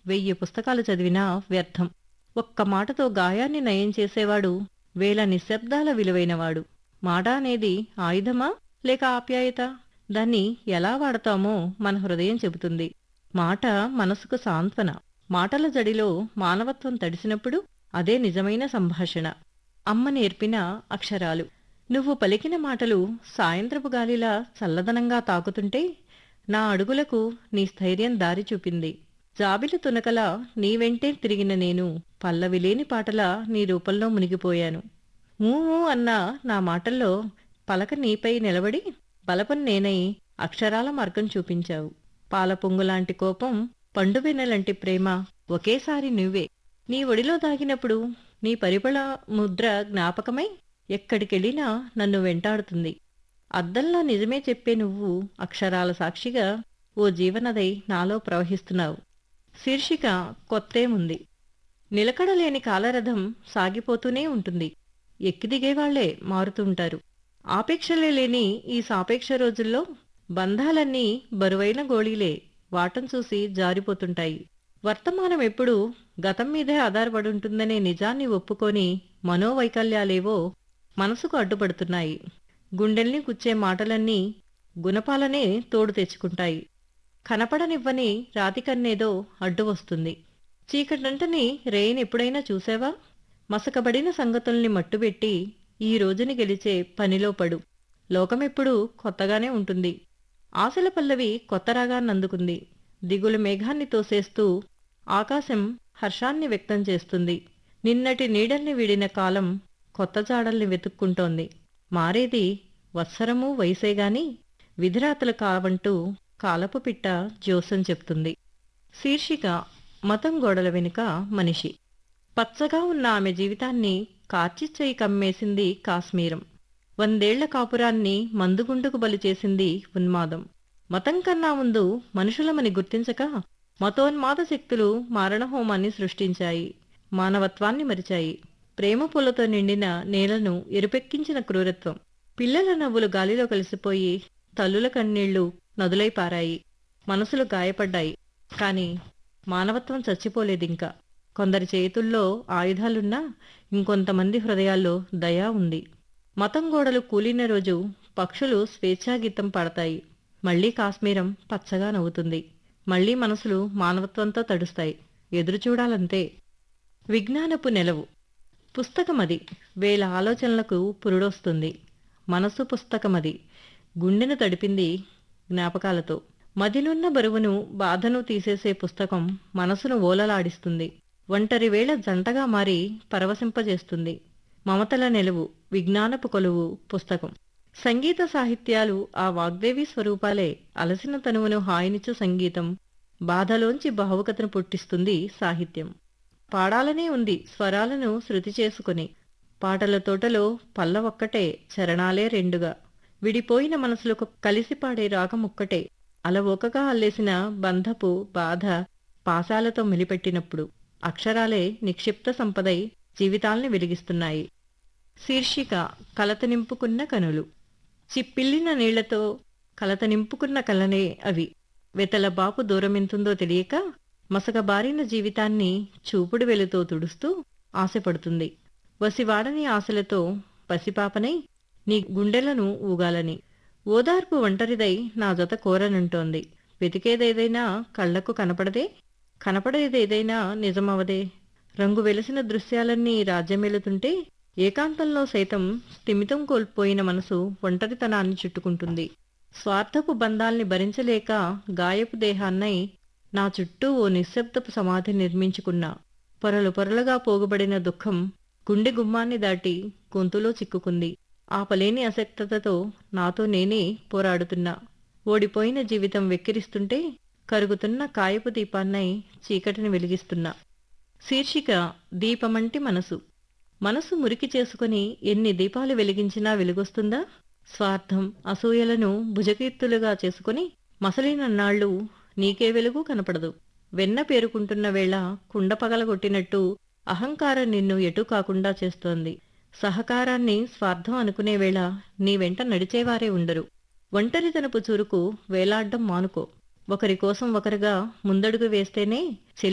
వెయ్యి పుస్తకాలు చదివినా వ్యర్థం ఒక్క మాటతో గాయాన్ని నయం చేసేవాడు వేల నిశ్శబ్దాల విలువైనవాడు మాట అనేది ఆయుధమా లేక ఆప్యాయత దాన్ని ఎలా వాడతామో మన హృదయం చెబుతుంది మాట మనసుకు సాంత్వన మాటల జడిలో మానవత్వం తడిసినప్పుడు అదే నిజమైన సంభాషణ అమ్మ నేర్పిన అక్షరాలు నువ్వు పలికిన మాటలు సాయంత్రపు గాలిలా చల్లదనంగా తాకుతుంటే నా అడుగులకు నీ స్థైర్యం దారి చూపింది జాబిలి తునకలా నీ వెంటే తిరిగిన నేను పల్లవిలేని పాటలా నీ రూపంలో మునిగిపోయాను ఊ ఊ అన్న నా మాటల్లో పలక నీపై నిలబడి బలపం నేనై అక్షరాల మార్గం చూపించావు పాల పొంగులాంటి కోపం పండువెన్నెలంటి ప్రేమ ఒకేసారి నువ్వే నీ ఒడిలో దాగినప్పుడు నీ పరిమళ ముద్ర జ్ఞాపకమై ఎక్కడికెళ్ళినా నన్ను వెంటాడుతుంది అద్దంలా నిజమే చెప్పే నువ్వు అక్షరాల సాక్షిగా ఓ జీవనదై నాలో ప్రవహిస్తున్నావు శీర్షిక కొత్తేముంది నిలకడలేని కాలరథం సాగిపోతూనే ఉంటుంది ఎక్కిదిగేవాళ్లే మారుతుంటారు ఆపేక్షలే లేని ఈ సాపేక్ష రోజుల్లో బంధాలన్నీ బరువైన గోళీలే వాటం చూసి జారిపోతుంటాయి వర్తమానం ఎప్పుడూ గతం మీదే ఆధారపడి ఉంటుందనే నిజాన్ని ఒప్పుకొని మనోవైకల్యాలేవో మనసుకు అడ్డుపడుతున్నాయి గుండెల్ని కుచ్చే మాటలన్నీ గుణపాలనే తోడు తెచ్చుకుంటాయి కనపడనివ్వని రాతికన్నేదో అడ్డు వస్తుంది చీకటంటని రేయిని ఎప్పుడైనా చూసావా మసకబడిన సంగతుల్ని మట్టుబెట్టి ఈ రోజుని గెలిచే పనిలో పడు లోకమెప్పుడూ కొత్తగానే ఉంటుంది ఆశల పల్లవి కొత్త రాగాన్నందుకుంది దిగులు మేఘాన్ని తోసేస్తూ ఆకాశం హర్షాన్ని వ్యక్తం చేస్తుంది నిన్నటి నీడల్ని వీడిన కాలం కొత్త జాడల్ని వెతుక్కుంటోంది మారేది వత్సరము వయసేగాని విధిరాతలు కావంటూ కాలపు పిట్ట జోసం చెప్తుంది శీర్షిక మతం గోడల వెనుక మనిషి పచ్చగా ఉన్న ఆమె జీవితాన్ని కార్చిచ్చయి కమ్మేసింది కాశ్మీరం వందేళ్ల కాపురాన్ని మందుగుండుకు బలి చేసింది ఉన్మాదం మతం కన్నా ముందు మనుషులమని గుర్తించక మతోన్మాద శక్తులు మారణహోమాన్ని సృష్టించాయి మానవత్వాన్ని మరిచాయి ప్రేమ పూలతో నిండిన నేలను ఎరుపెక్కించిన క్రూరత్వం పిల్లల నవ్వులు గాలిలో కలిసిపోయి తల్లుల కన్నీళ్లు నదులై పారాయి మనసులు గాయపడ్డాయి కాని మానవత్వం చచ్చిపోలేదింకా కొందరి చేతుల్లో ఆయుధాలున్నా ఇంకొంతమంది హృదయాల్లో దయా ఉంది మతం గోడలు కూలిన రోజు పక్షులు స్వేచ్ఛాగీతం పడతాయి మళ్లీ కాశ్మీరం పచ్చగా నవ్వుతుంది మళ్లీ మనసులు మానవత్వంతో తడుస్తాయి ఎదురుచూడాలంతే విజ్ఞానపు నెలవు పుస్తకమది వేల ఆలోచనలకు పురుడొస్తుంది మనసు పుస్తకమది గుండెను తడిపింది జ్ఞాపకాలతో మదినున్న బరువును బాధను తీసేసే పుస్తకం మనసును ఓలలాడిస్తుంది ఒంటరి వేళ జంటగా మారి పరవశింపజేస్తుంది మమతల నిలువు విజ్ఞానపు కొలువు పుస్తకం సంగీత సాహిత్యాలు ఆ వాగ్దేవి స్వరూపాలే అలసిన తనువును హాయినిచ్చు సంగీతం బాధలోంచి భావుకతను పుట్టిస్తుంది సాహిత్యం పాడాలనే ఉంది స్వరాలను శృతి చేసుకుని పాటల తోటలో పల్ల ఒక్కటే చరణాలే రెండుగా విడిపోయిన మనసులకు కలిసి పాడే రాగమొక్కటే అలవోకగా అల్లేసిన బంధపు బాధ పాశాలతో మిలిపెట్టినప్పుడు అక్షరాలే నిక్షిప్త సంపదై జీవితాల్ని వెలిగిస్తున్నాయి శీర్షిక కలత నింపుకున్న కనులు చిప్పిల్లిన నీళ్లతో కలత నింపుకున్న కలనే అవి వెతల బాపు దూరమెంతుందో తెలియక మసకబారిన జీవితాన్ని చూపుడు వెలుతో తుడుస్తూ ఆశపడుతుంది వసివాడని ఆశలతో పసిపాపనై నీ గుండెలను ఊగాలని ఓదార్పు ఒంటరిదై నా జత కోరనంటోంది వెతికేదేదైనా కళ్లకు కనపడదే కనపడేదేదైనా నిజమవదే రంగు వెలిసిన దృశ్యాలన్నీ రాజ్యమెలుతుంటే ఏకాంతంలో సైతం స్థిమితం కోల్పోయిన మనసు ఒంటరితనాన్ని చుట్టుకుంటుంది స్వార్థపు బంధాల్ని భరించలేక గాయపు దేహాన్నై నా చుట్టూ ఓ నిశ్శబ్దపు సమాధి నిర్మించుకున్నా పొరలు పొరలుగా పోగుబడిన దుఃఖం గుండె గుమ్మాన్ని దాటి గొంతులో చిక్కుకుంది ఆపలేని అసక్తతతో నాతో నేనే పోరాడుతున్నా ఓడిపోయిన జీవితం వెక్కిరిస్తుంటే కరుగుతున్న కాయపు దీపాన్నై చీకటిని వెలిగిస్తున్నా శీర్షిక దీపమంటి మనసు మనసు మురికి చేసుకుని ఎన్ని దీపాలు వెలిగించినా వెలుగొస్తుందా స్వార్థం అసూయలను భుజకీర్తులుగా చేసుకుని మసలినన్నాళ్ళు నీకే వెలుగు కనపడదు వెన్న పేరుకుంటున్న వేళ కుండ పగలగొట్టినట్టు అహంకారం నిన్ను ఎటు కాకుండా చేస్తోంది సహకారాన్ని స్వార్థం అనుకునే వేళ నీ వెంట నడిచేవారే ఉండరు ఒంటరితనపు చురుకు వేలాడ్డం మానుకో ఒకరి కోసం ఒకరుగా ముందడుగు వేస్తేనే